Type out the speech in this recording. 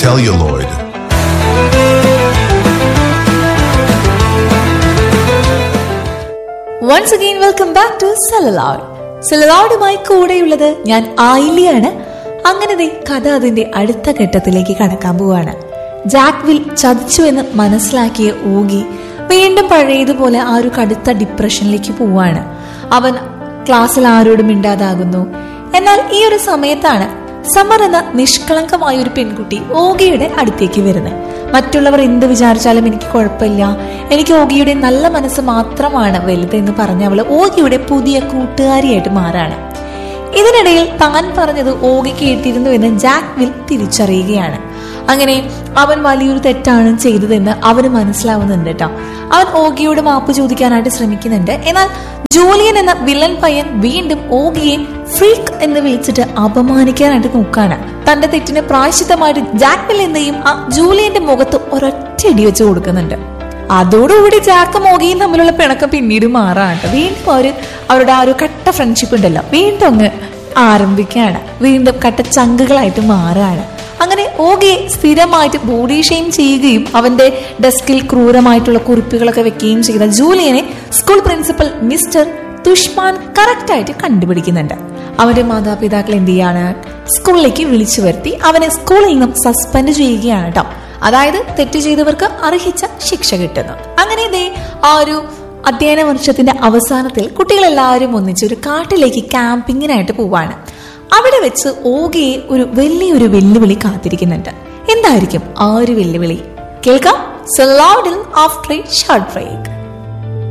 celluloid. Once again welcome back to celluloid സെലലോഡുമായി കൂടെയുള്ളത് ഞാൻ ആയില്യാണ് അങ്ങനെ ദേ കഥ അതിന്റെ അടുത്ത ഘട്ടത്തിലേക്ക് കടക്കാൻ പോവാണ് ജാക്വിൽ ചതിച്ചു എന്ന് മനസ്സിലാക്കിയ ഊഗി വീണ്ടും പഴയതുപോലെ ആ ഒരു കടുത്ത ഡിപ്രഷനിലേക്ക് പോവാണ് അവൻ ക്ലാസ്സിൽ ആരോടും മിണ്ടാതാകുന്നു എന്നാൽ ഈ ഒരു സമയത്താണ് സമർ എന്ന നിഷ്കളങ്കമായ ഒരു പെൺകുട്ടി ഓഗിയുടെ അടുത്തേക്ക് വരുന്നത് മറ്റുള്ളവർ എന്ത് വിചാരിച്ചാലും എനിക്ക് കുഴപ്പമില്ല എനിക്ക് ഓഗിയുടെ നല്ല മനസ്സ് മാത്രമാണ് വലുത് എന്ന് പറഞ്ഞ അവള് ഓഗിയുടെ പുതിയ കൂട്ടുകാരിയായിട്ട് മാറാണ് ഇതിനിടയിൽ താൻ പറഞ്ഞത് ഓഗി കേട്ടിരുന്നു എന്ന് ജാക്വിൽ തിരിച്ചറിയുകയാണ് അങ്ങനെ അവൻ വലിയൊരു തെറ്റാണ് ചെയ്തതെന്ന് അവന് മനസ്സിലാവുന്നുണ്ട് കേട്ടോ അവൻ ഓഗിയോട് മാപ്പ് ചോദിക്കാനായിട്ട് ശ്രമിക്കുന്നുണ്ട് എന്നാൽ ജൂലിയൻ എന്ന വില്ലൻ പയ്യൻ വീണ്ടും ഓഗിയെ ഫ്രീക്ക് എന്ന് വിളിച്ചിട്ട് അപമാനിക്കാനായിട്ട് നോക്കാണ് തന്റെ തെറ്റിന് പ്രായശിത്തമായിട്ട് ജാക്വിൽ എന്നയും ആ ജൂലിയന്റെ മുഖത്ത് ഒരൊറ്റ ഇടി വെച്ച് കൊടുക്കുന്നുണ്ട് അതോടുകൂടി ജാക്കും ഓഗിയും തമ്മിലുള്ള പിണക്കം പിന്നീട് മാറാണ് വീണ്ടും അവര് അവരുടെ ആ ഒരു കട്ട ഫ്രണ്ട്ഷിപ്പ് ഉണ്ടല്ലോ വീണ്ടും അങ്ങ് ആരംഭിക്കുകയാണ് വീണ്ടും കട്ട ചങ്കുകളായിട്ട് മാറുകയാണ് അങ്ങനെ ഓഗിയെ സ്ഥിരമായിട്ട് ബോഡി ഷെയിം ചെയ്യുകയും അവന്റെ ഡെസ്കിൽ ക്രൂരമായിട്ടുള്ള കുറിപ്പുകളൊക്കെ വെക്കുകയും ചെയ്ത ജൂലിയനെ സ്കൂൾ പ്രിൻസിപ്പൽ മിസ്റ്റർ തുഷ്മാൻ കറക്റ്റായിട്ട് കണ്ടുപിടിക്കുന്നുണ്ട് അവന്റെ മാതാപിതാക്കൾ എന്ത് ചെയ്യാണ് സ്കൂളിലേക്ക് വിളിച്ചു വരുത്തി അവനെ സ്കൂളിൽ നിന്നും സസ്പെൻഡ് ചെയ്യുകയാണ് കേട്ടോ അതായത് തെറ്റ് ചെയ്തവർക്ക് അർഹിച്ച ശിക്ഷ കിട്ടുന്നു അങ്ങനെ ദേ ആ ഒരു അധ്യയന വർഷത്തിന്റെ അവസാനത്തിൽ കുട്ടികളെല്ലാവരും ഒന്നിച്ച് ഒരു കാട്ടിലേക്ക് ക്യാമ്പിങ്ങിനായിട്ട് പോവാണ് അവിടെ വെച്ച് ഓകയെ ഒരു വലിയൊരു വെല്ലുവിളി കാത്തിരിക്കുന്നുണ്ട് എന്തായിരിക്കും ആ ഒരു വെല്ലുവിളി കേൾക്കാം സലാഡിൽ ആഫ്റ്റർ എ ഷോർട്ട് ബ്രേക്ക്